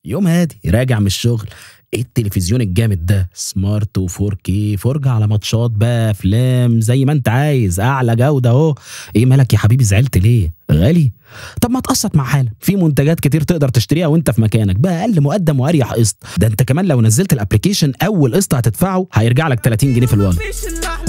يوم هادي راجع من الشغل ايه التلفزيون الجامد ده سمارت و4 كي فرجة على ماتشات بقى افلام زي ما انت عايز اعلى جودة اهو ايه مالك يا حبيبي زعلت ليه غالي طب ما تقسط مع حالك في منتجات كتير تقدر تشتريها وانت في مكانك باقل مقدم واريح قسط ده انت كمان لو نزلت الابلكيشن اول قسط هتدفعه هيرجع لك 30 جنيه في الوالد مفيش إلا إحنا